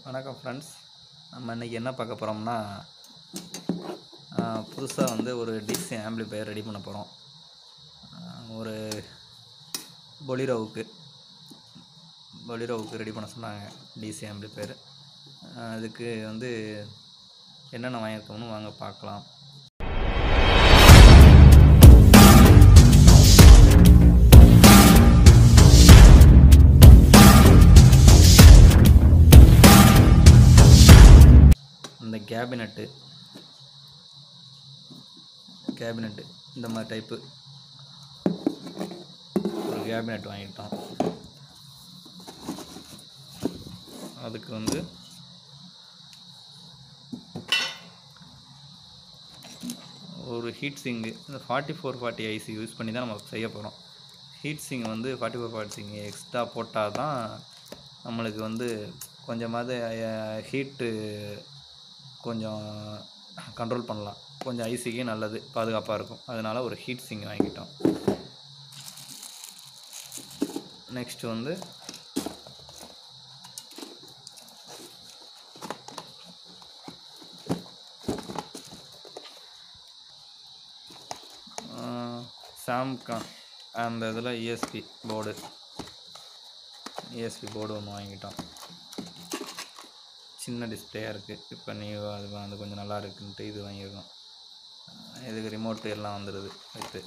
வணக்கம் ஃப்ரெண்ட்ஸ் நம்ம இன்றைக்கி என்ன பார்க்க போகிறோம்னா புதுசாக வந்து ஒரு டிசி ஆம்பிளிஃபையர் ரெடி பண்ண போகிறோம் ஒரு பொலிரோவுக்கு பொலிரோவுக்கு ரெடி பண்ண சொன்னாங்க டிசி ஆம்பிளிஃபையர் அதுக்கு வந்து என்னென்ன வாங்கியிருக்கோம்னு வாங்க பார்க்கலாம் இந்த கேபினட்டு கேபினட்டு இந்த மாதிரி டைப்பு ஒரு கேபினட் வாங்கிட்டோம் அதுக்கு வந்து ஒரு ஹீட் சிங்கு இந்த forty four forty IC use பண்ணி தான் நம்ம செய்ய போகிறோம் ஹீட் சிங் வந்து forty four forty sink extra போட்டால் தான் நம்மளுக்கு வந்து கொஞ்சமாவது ஹீட்டு கொஞ்சம் கண்ட்ரோல் பண்ணலாம் கொஞ்சம் ஐசிக்கு நல்லது பாதுகாப்பாக இருக்கும் அதனால் ஒரு ஹீட் சிங் வாங்கிட்டோம் நெக்ஸ்ட் வந்து சாம்கான் அந்த இதில் இஎஸ்பி போர்டு இஎஸ்பி போர்டு ஒன்று வாங்கிட்டோம் சின்ன டிஸ்பிளேயாக இருக்குது இப்போ நீ அது வந்து கொஞ்சம் நல்லா இருக்குன்ட்டு இது வாங்கியிருக்கோம் இதுக்கு ரிமோட்டு எல்லாம் வந்துடுது வித்து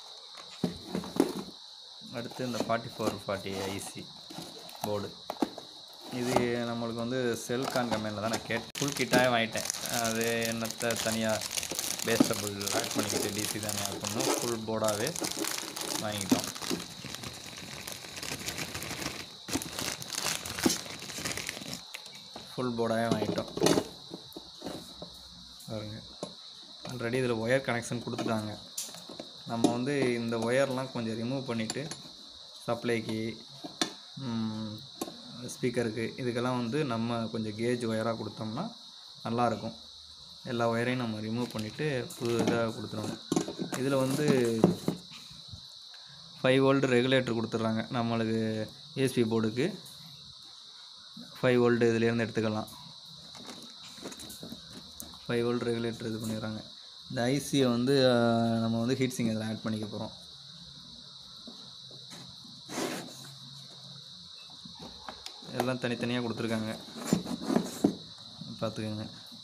அடுத்து இந்த forty four forty IC board இது நம்மளுக்கு வந்து செல்கான் கம்பெனியில் தான் நான் கேட் ஃபுல் கிட்டாகவே வாங்கிட்டேன் அது என்னத்தை தனியாக பேஸ்டபுள் ஆட் பண்ணிக்கிட்டு டிசி தானே ஆட் பண்ணணும் ஃபுல் போர்டாகவே வாங்கிட்டோம் ஃபுல் போர்டாகவே வாங்கிட்டோம் பாருங்க ஆல்ரெடி இதில் ஒயர் கனெக்ஷன் கொடுத்துட்டாங்க நம்ம வந்து இந்த ஒயர்லாம் கொஞ்சம் ரிமூவ் பண்ணிவிட்டு சப்ளைக்கு ஸ்பீக்கருக்கு இதுக்கெல்லாம் வந்து நம்ம கொஞ்சம் கேஜ் ஒயராக கொடுத்தோம்னா நல்லாயிருக்கும் எல்லா ஒயரையும் நம்ம ரிமூவ் பண்ணிவிட்டு புது இதாக கொடுத்துருவோம் இதில் வந்து ஃபைவ் வோல்டு ரெகுலேட்டர் கொடுத்துட்றாங்க நம்மளுக்கு ஏஎஸ்பி போர்டுக்கு ஃபைவ் வோல்டு இதுலேருந்து எடுத்துக்கலாம் ஃபைவ் வோல்ட் ரெகுலேட்டர் இது பண்ணிடுறாங்க இந்த ஐசியை வந்து நம்ம வந்து ஹீட் சிங் இதில் ஆட் பண்ணிக்க போகிறோம் எல்லாம் தனித்தனியாக கொடுத்துருக்காங்க பார்த்துக்கோங்க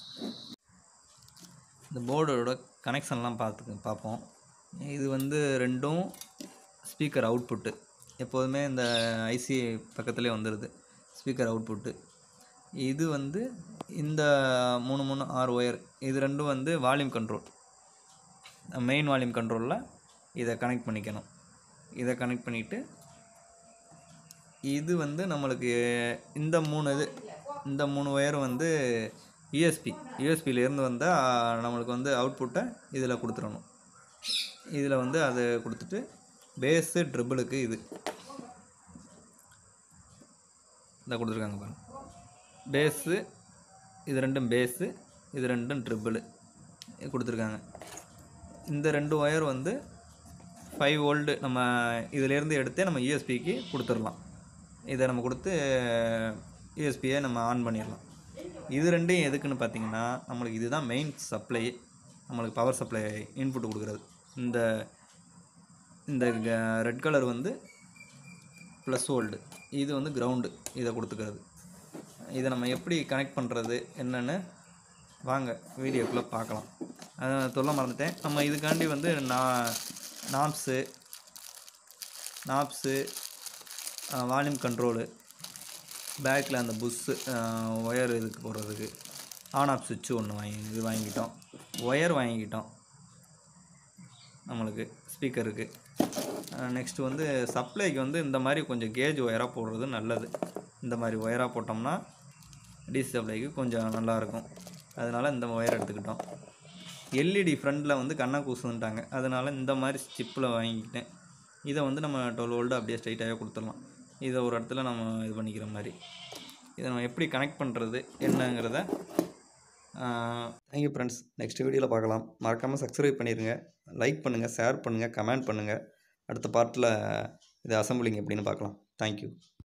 இந்த போர்டோட கனெக்ஷன்லாம் பார்த்துக்க பார்ப்போம் இது வந்து ரெண்டும் ஸ்பீக்கர் அவுட்புட்டு எப்போதுமே இந்த ஐசி பக்கத்துலேயே வந்துடுது ஸ்பீக்கர் அவுட்புட்டு இது வந்து இந்த மூணு மூணு ஆறு ஒயர் இது ரெண்டும் வந்து வால்யூம் கண்ட்ரோல் மெயின் வால்யூம் கண்ட்ரோலில் இதை கனெக்ட் பண்ணிக்கணும் இதை கனெக்ட் பண்ணிவிட்டு இது வந்து நம்மளுக்கு இந்த மூணு இது இந்த மூணு ஒயர் வந்து யூஎஸ்பி யூஎஸ்பியிலேருந்து வந்தால் நம்மளுக்கு வந்து அவுட்புட்டை இதில் கொடுத்துடணும் இதில் வந்து அதை கொடுத்துட்டு பேஸு ட்ரிபிளுக்கு இது இதை கொடுத்துருக்காங்க பாருங்க பேஸு இது ரெண்டும் பேஸு இது ரெண்டும் ட்ரிபிள் கொடுத்துருக்காங்க இந்த ரெண்டு ஒயர் வந்து ஃபைவ் வோல்டு நம்ம இதிலேருந்து எடுத்து நம்ம யூஎஸ்பிக்கு கொடுத்துடலாம் இதை நம்ம கொடுத்து யூஎஸ்பியை நம்ம ஆன் பண்ணிடலாம் இது ரெண்டும் எதுக்குன்னு பார்த்தீங்கன்னா நம்மளுக்கு இதுதான் மெயின் சப்ளை நம்மளுக்கு பவர் சப்ளை இன்புட் கொடுக்குறது இந்த இந்த ரெட் கலர் வந்து ப்ளஸ் வோல்டு இது வந்து கிரவுண்டு இதை கொடுத்துக்கிறது இதை நம்ம எப்படி கனெக்ட் பண்ணுறது என்னென்னு வாங்க வீடியோக்குள்ளே பார்க்கலாம் அதை சொல்ல மறந்துட்டேன் நம்ம இதுக்காண்டி வந்து நான் நாப்ஸு நாப்ஸு வால்யூம் கண்ட்ரோலு பேக்கில் அந்த புஷ்ஷு ஒயர் இதுக்கு போடுறதுக்கு ஆன் ஆஃப் சுவிட்சு ஒன்று வாங்கி இது வாங்கிக்கிட்டோம் ஒயர் வாங்கிக்கிட்டோம் நம்மளுக்கு ஸ்பீக்கருக்கு நெக்ஸ்ட்டு வந்து சப்ளைக்கு வந்து இந்த மாதிரி கொஞ்சம் கேஜ் ஒயராக போடுறது நல்லது இந்த மாதிரி ஒயராக போட்டோம்னா டிசி சப்ளைக்கு கொஞ்சம் நல்லாயிருக்கும் அதனால் இந்த ஒயர் எடுத்துக்கிட்டோம் எல்இடி ஃப்ரண்டில் வந்து கண்ணா கூசுன்ட்டாங்க அதனால் இந்த மாதிரி சிப்பில் வாங்கிக்கிட்டேன் இதை வந்து நம்ம டுவெல் வோல்டு அப்படியே ஸ்ட்ரைட்டாகவே கொடுத்துடலாம் இதை ஒரு இடத்துல நம்ம இது பண்ணிக்கிற மாதிரி இதை நம்ம எப்படி கனெக்ட் பண்ணுறது என்னங்கிறத தேங்க்யூ ஃப்ரெண்ட்ஸ் நெக்ஸ்ட் வீடியோவில் பார்க்கலாம் மறக்காமல் சப்ஸ்கிரைப் பண்ணிடுங்க லைக் பண்ணுங்கள் ஷேர் பண்ணுங்கள் கமெண்ட் பண்ணுங்கள் அடுத்த பார்ட்டில் இது அசம்பிளிங் எப்படின்னு பார்க்கலாம் தேங்க்யூ